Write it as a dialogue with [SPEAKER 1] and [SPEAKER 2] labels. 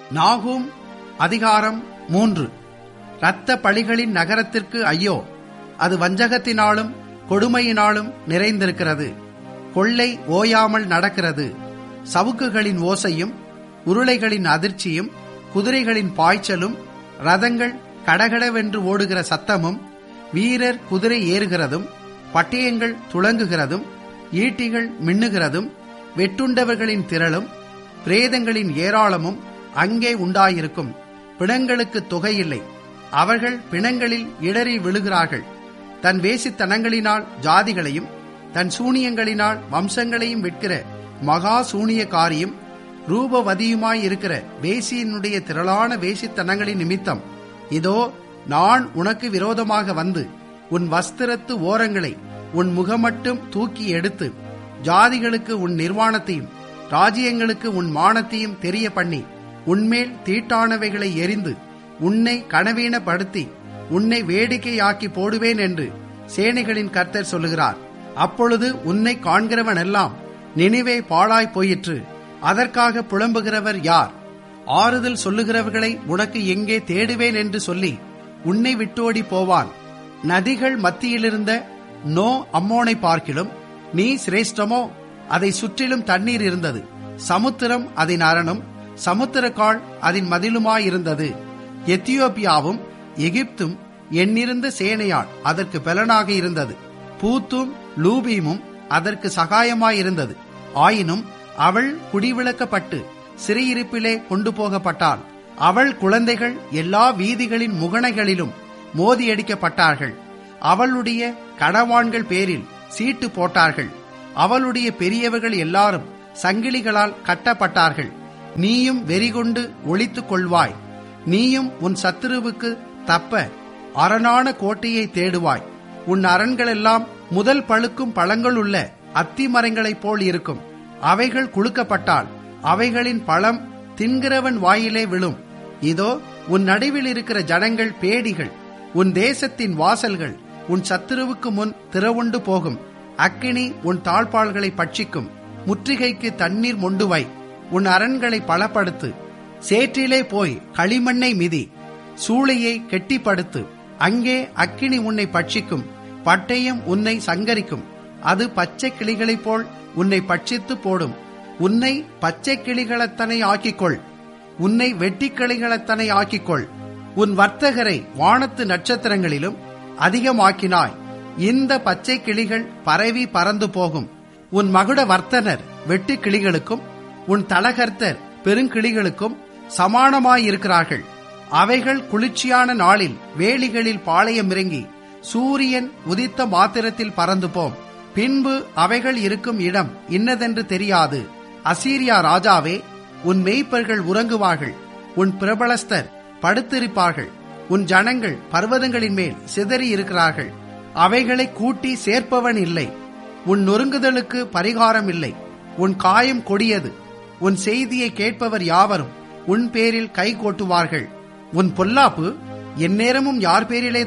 [SPEAKER 1] நாகூம் அதிகாரம் மூன்று இரத்த பழிகளின் நகரத்திற்கு ஐயோ அது வஞ்சகத்தினாலும் கொடுமையினாலும் நிறைந்திருக்கிறது கொள்ளை ஓயாமல் நடக்கிறது சவுக்குகளின் ஓசையும் உருளைகளின் அதிர்ச்சியும் குதிரைகளின் பாய்ச்சலும் ரதங்கள் கடகடவென்று ஓடுகிற சத்தமும் வீரர் குதிரை ஏறுகிறதும் பட்டயங்கள் துளங்குகிறதும் ஈட்டிகள் மின்னுகிறதும் வெட்டுண்டவர்களின் திரளும் பிரேதங்களின் ஏராளமும் அங்கே உண்டாயிருக்கும் பிணங்களுக்கு தொகையில்லை அவர்கள் பிணங்களில் இடறி விழுகிறார்கள் தன் வேசித்தனங்களினால் ஜாதிகளையும் தன் சூனியங்களினால் வம்சங்களையும் விற்கிற மகா சூனியக்காரியும் ரூபவதியுமாயிருக்கிற வேசியினுடைய திரளான வேசித்தனங்களின் நிமித்தம் இதோ நான் உனக்கு விரோதமாக வந்து உன் வஸ்திரத்து ஓரங்களை உன் முகமட்டும் தூக்கி எடுத்து ஜாதிகளுக்கு உன் நிர்வாணத்தையும் ராஜ்யங்களுக்கு உன் மானத்தையும் தெரிய பண்ணி உன்மேல் தீட்டானவைகளை எரிந்து உன்னை கனவீனப்படுத்தி உன்னை வேடிக்கையாக்கி போடுவேன் என்று சேனைகளின் கர்த்தர் சொல்லுகிறார் அப்பொழுது உன்னை காண்கிறவன் எல்லாம் நினைவே பாழாய் போயிற்று அதற்காக புலம்புகிறவர் யார் ஆறுதல் சொல்லுகிறவர்களை உனக்கு எங்கே தேடுவேன் என்று சொல்லி உன்னை விட்டோடி போவான் நதிகள் மத்தியிலிருந்த நோ அம்மோனை பார்க்கிலும் நீ சிரேஷ்டமோ அதை சுற்றிலும் தண்ணீர் இருந்தது சமுத்திரம் அதன் அரணும் சமுத்திரக்கால் அதன் மதிலுமாயிருந்தது எத்தியோப்பியாவும் எகிப்தும் எண்ணிருந்த சேனையால் அதற்கு பலனாக இருந்தது பூத்தும் லூபீமும் அதற்கு சகாயமாயிருந்தது ஆயினும் அவள் குடிவிளக்கப்பட்டு சிறையிருப்பிலே கொண்டு போகப்பட்டாள் அவள் குழந்தைகள் எல்லா வீதிகளின் முகணைகளிலும் மோதியடிக்கப்பட்டார்கள் அவளுடைய கணவான்கள் பேரில் சீட்டு போட்டார்கள் அவளுடைய பெரியவர்கள் எல்லாரும் சங்கிலிகளால் கட்டப்பட்டார்கள் நீயும் வெறிகொண்டு ஒளித்துக் கொள்வாய் நீயும் உன் சத்துருவுக்கு தப்ப அரணான கோட்டையை தேடுவாய் உன் அரண்களெல்லாம் முதல் பழுக்கும் பழங்களுள்ள அத்தி மரங்களைப் போல் இருக்கும் அவைகள் குலுக்கப்பட்டால் அவைகளின் பழம் தின்கிறவன் வாயிலே விழும் இதோ உன் நடுவில் இருக்கிற ஜனங்கள் பேடிகள் உன் தேசத்தின் வாசல்கள் உன் சத்துருவுக்கு முன் திறவுண்டு போகும் அக்கினி உன் தாழ்பாள்களை பட்சிக்கும் முற்றுகைக்கு தண்ணீர் மொண்டுவை உன் அரண்களை பலப்படுத்து சேற்றிலே போய் களிமண்ணை மிதி சூளையை கெட்டிப்படுத்து அங்கே அக்கினி உன்னை பட்சிக்கும் பட்டயம் உன்னை சங்கரிக்கும் அது பச்சை கிளிகளைப் போல் உன்னை பட்சித்து போடும் உன்னை பச்சை கிளிகளத்தனை ஆக்கிக்கொள் உன்னை வெட்டிக்கிளிகளத்தனை ஆக்கிக்கொள் உன் வர்த்தகரை வானத்து நட்சத்திரங்களிலும் அதிகமாக்கினாய் இந்த பச்சை கிளிகள் பரவி பறந்து போகும் உன் மகுட வர்த்தனர் வெட்டு கிளிகளுக்கும் உன் தலகர்த்தர் பெருங்கிளிகளுக்கும் சமானமாயிருக்கிறார்கள் அவைகள் குளிர்ச்சியான நாளில் வேலிகளில் பாளையம் இறங்கி சூரியன் உதித்த மாத்திரத்தில் பறந்து போம் பின்பு அவைகள் இருக்கும் இடம் இன்னதென்று தெரியாது அசீரியா ராஜாவே உன் மெய்ப்பர்கள் உறங்குவார்கள் உன் பிரபலஸ்தர் படுத்திருப்பார்கள் உன் ஜனங்கள் பர்வதங்களின் மேல் சிதறி இருக்கிறார்கள் அவைகளை கூட்டி சேர்ப்பவன் இல்லை உன் நொறுங்குதலுக்கு பரிகாரம் இல்லை உன் காயம் கொடியது உன் செய்தியை கேட்பவர் யாவரும் உன் பேரில் கை கோட்டுவார்கள் உன் பொல்லாப்பு எந்நேரமும் யார் பேரிலே